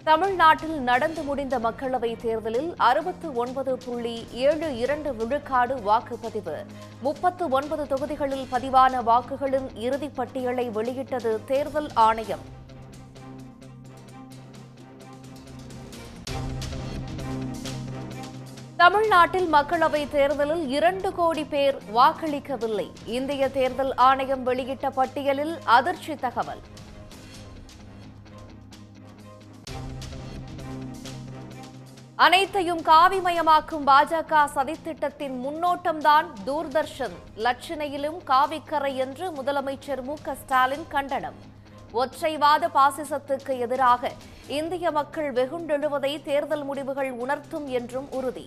தமிழ்நாட்டில் நடந்து முடிந்த மக்களவைத் தேர்தலில் அறுபத்து ஒன்பது புள்ளி ஏழு இரண்டு விழுக்காடு வாக்குப்பதிவு முப்பத்து ஒன்பது தொகுதிகளில் பதிவான வாக்குகளின் இறுதிப் பட்டியலை வெளியிட்டது தேர்தல் ஆணையம் தமிழ்நாட்டில் மக்களவைத் தேர்தலில் இரண்டு கோடி பேர் வாக்களிக்கவில்லை இந்திய தேர்தல் ஆணையம் வெளியிட்ட பட்டியலில் அதிர்ச்சி தகவல் அனைத்தையும் காவிமயமாக்கும் பாஜக சதித்திட்டத்தின் முன்னோட்டம்தான் தூர்தர்ஷன் லட்சணையிலும் காவிக்கரை என்று முதலமைச்சர் மு க ஸ்டாலின் கண்டனம் ஒற்றைவாத பாசிசத்துக்கு எதிராக இந்திய மக்கள் வெகுண்டெழுவதை தேர்தல் முடிவுகள் உணர்த்தும் என்றும் உறுதி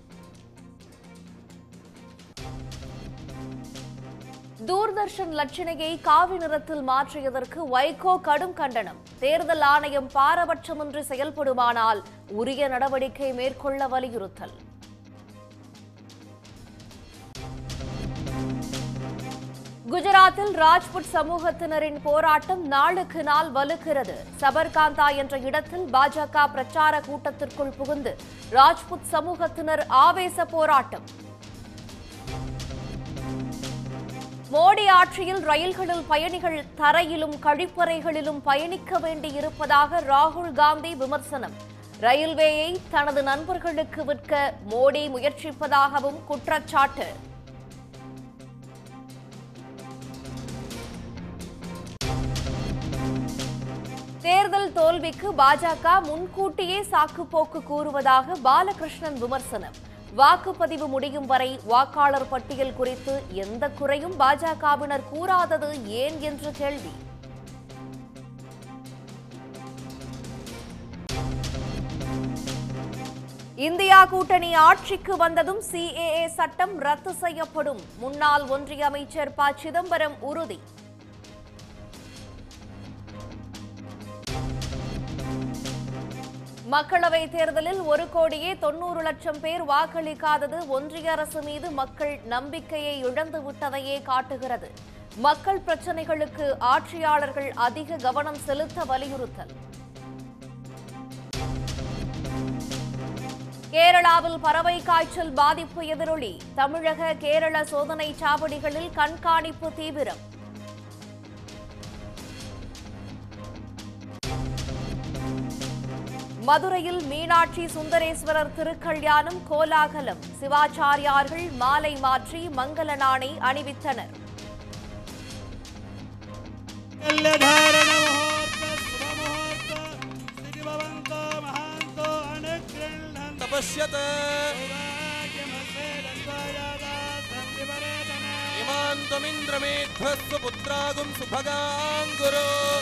தூர்தர்ஷன் லட்சணையை காவி நிறத்தில் மாற்றியதற்கு வைகோ கடும் கண்டனம் தேர்தல் ஆணையம் பாரபட்சமின்றி செயல்படுமானால் உரிய நடவடிக்கை மேற்கொள்ள வலியுறுத்தல் குஜராத்தில் ராஜ்புட் சமூகத்தினரின் போராட்டம் நாளுக்கு நாள் வலுக்கிறது சபர்காந்தா என்ற இடத்தில் பாஜக பிரச்சார கூட்டத்திற்குள் புகுந்து ராஜ்புத் சமூகத்தினர் ஆவேச போராட்டம் மோடி ஆட்சியில் ரயில்களில் பயணிகள் தரையிலும் கழிப்பறைகளிலும் பயணிக்க வேண்டியிருப்பதாக ராகுல் காந்தி விமர்சனம் ரயில்வேயை தனது நண்பர்களுக்கு விற்க மோடி முயற்சிப்பதாகவும் குற்றச்சாட்டு தேர்தல் தோல்விக்கு பாஜக முன்கூட்டியே சாக்குப்போக்கு கூறுவதாக பாலகிருஷ்ணன் விமர்சனம் வாக்குப்பதிவு முடியும் வரை வாக்காளர் பட்டியல் குறித்து எந்த குறையும் பாஜகவினர் கூறாதது ஏன் என்று கேள்வி இந்தியா கூட்டணி ஆட்சிக்கு வந்ததும் சிஏஏ சட்டம் ரத்து செய்யப்படும் முன்னாள் ஒன்றிய அமைச்சர் ப சிதம்பரம் உறுதி மக்களவை தேர்தலில் ஒரு கோடியே தொன்னூறு லட்சம் பேர் வாக்களிக்காதது ஒன்றிய அரசு மீது மக்கள் நம்பிக்கையை இழந்து விட்டதையே காட்டுகிறது மக்கள் பிரச்சினைகளுக்கு ஆட்சியாளர்கள் அதிக கவனம் செலுத்த வலியுறுத்தல் கேரளாவில் பறவை காய்ச்சல் பாதிப்பு எதிரொலி தமிழக கேரள சோதனை சாவடிகளில் கண்காணிப்பு தீவிரம் மதுரையில் மீனாட்சி சுந்தரேஸ்வரர் திருக்கல்யாணம் கோலாகலம் சிவாச்சாரியார்கள் மாலை மாற்றி மங்கள நாணை அணிவித்தனர் कल्यधारण मुहूर्त शुभ मुहूर्त स्थिति भवन्तो महान्तो अनुगृह्णन् तपश्यत इमान् त्वमिन्द्रमेध्वस्व पुत्रागुं सुभगाङ्गुरो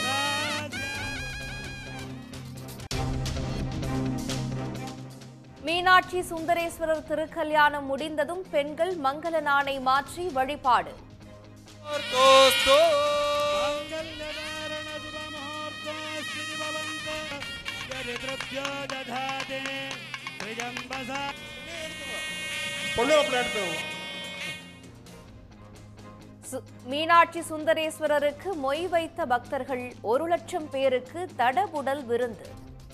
மீனாட்சி சுந்தரேஸ்வரர் திருக்கல்யாணம் முடிந்ததும் பெண்கள் மங்கள நாணை மாற்றி வழிபாடு तोस्तु कल्यधारण शुभ मुहूर्त स्थिति भवन्तो दरिद्रभ्यो दधाते त्रिजम्बसा பொண்ணு அப்படி எடுத்து சு- மீனாட்சி சுந்தரேஸ்வரருக்கு மொய் வைத்த பக்தர்கள் ஒரு லட்சம் பேருக்கு தடபுடல் விருந்து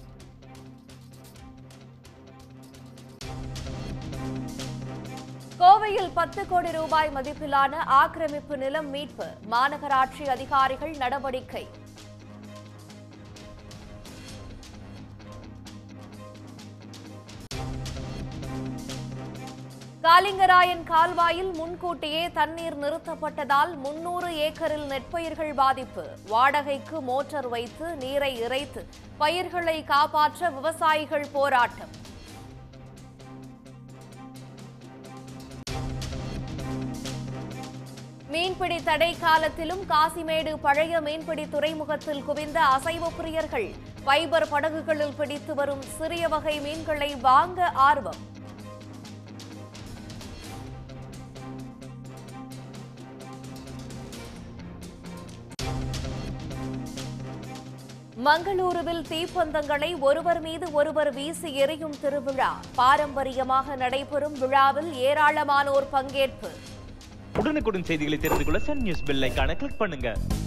கோவையில் பத்து கோடி ரூபாய் மதிப்பிலான ஆக்கிரமிப்பு நிலம் மீட்பு மாநகராட்சி அதிகாரிகள் நடவடிக்கை காலிங்கராயன் கால்வாயில் முன்கூட்டியே தண்ணீர் நிறுத்தப்பட்டதால் முன்னூறு ஏக்கரில் நெற்பயிர்கள் பாதிப்பு வாடகைக்கு மோட்டார் வைத்து நீரை இறைத்து பயிர்களை காப்பாற்ற விவசாயிகள் போராட்டம் மீன்பிடி தடை காலத்திலும் காசிமேடு பழைய மீன்பிடி துறைமுகத்தில் குவிந்த அசைவ பிரியர்கள் ஃபைபர் படகுகளில் பிடித்து வரும் சிறிய வகை மீன்களை வாங்க ஆர்வம் மங்களூருவில் தீப்பந்தங்களை ஒருவர் மீது ஒருவர் வீசி எறியும் திருவிழா பாரம்பரியமாக நடைபெறும் விழாவில் ஏராளமானோர் பங்கேற்பு உடனுக்குடன் செய்திகளை தெரிந்து கொள்ள சன் நியூஸ் பெல் ஐகானை கிளிக் பண்ணுங்க